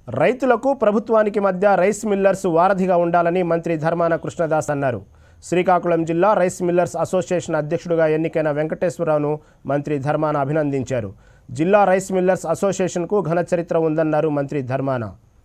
రైతులకు ప్రభుత్వానికి మధ్య రైస్ మిల్లర్స్ వారధిగా ఉండాలని మంత్రి ధర్మాన కృష్ణదాస్ అన్నారు శ్రీకాకుళం జిల్లా రైస్ మిల్లర్స్ అసోసియేషన్ అధ్యక్షుడిగా ఎన్నికైన వెంకటేశ్వరరావును మంత్రి ధర్మాన అభినందించారు జిల్లా రైస్ మిల్లర్స్ అసోసియేషన్కు ఘన చరిత్ర ఉందన్నారు మంత్రి ధర్మాన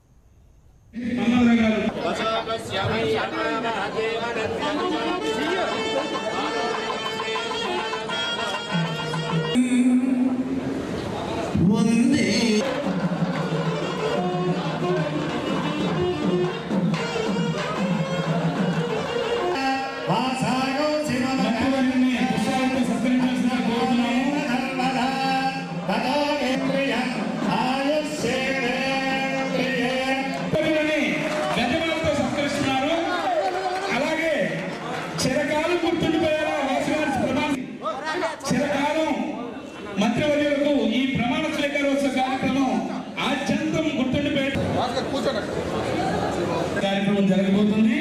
మంత్రివర్యుని పుష్పాలతో సత్కరించాల్సిన కోరుతున్నాము మంత్రివర్యుని గజమాలతో సత్కరిస్తున్నారు అలాగే చిరకాలం గుర్తుండిపోయేలా వాసుగారి ప్రమాణ చిరకాలం మంత్రివర్యులకు ఈ ప్రమాణ స్వీకారోత్సవ కార్యక్రమం ఆద్యంతం గుర్తుండిపోయే కార్యక్రమం జరగబోతుంది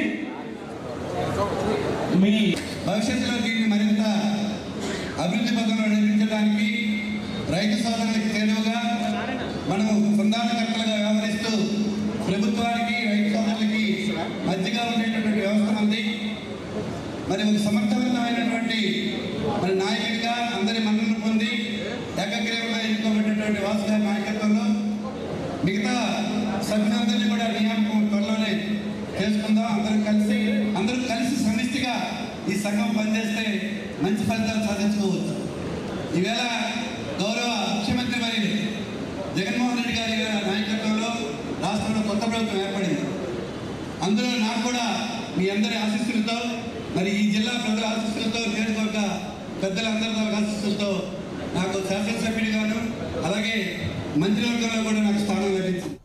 మీ భవిష్యత్తులో దీన్ని మరింత అభివృద్ధి పథంలో నడిపించడానికి రైతు సోదరులకు చేరువగా మనము సంధానకర్తలుగా వ్యవహరిస్తూ ప్రభుత్వానికి రైతు సోదరులకి మధ్యగా ఉండేటటువంటి వ్యవస్థ ఉంది మరి ఒక సమర్థవంతమైనటువంటి మరి నాయకుడిగా అందరి మన్ననలు పొంది ఏకగ్రీవంగా ఎన్నుకోబడినటువంటి వాసు గారి నాయకత్వంలో మిగతా సభ్యులందరినీ కూడా నియామకం త్వరలోనే చేసుకుందాం అందరం కలిసి అందరూ కలిసి సమిష్టిగా ఈ సంఘం పనిచేస్తే మంచి ఫలితాలు సాధించుకోవచ్చు ఈవేళ గౌరవ ముఖ్యమంత్రి మరి జగన్మోహన్ రెడ్డి గారి నాయకత్వంలో రాష్ట్రంలో కొత్త ప్రభుత్వం ఏర్పడింది అందులో నాకు కూడా మీ అందరి ఆశీస్సులతో మరి ఈ జిల్లా ప్రజల ఆశీస్సులతో నియోజకవర్గ పెద్దలందరితో ఆశీస్సులతో నాకు శాసనసభ్యుడిగాను అలాగే మంత్రివర్గంలో కూడా నాకు స్థానం లభించింది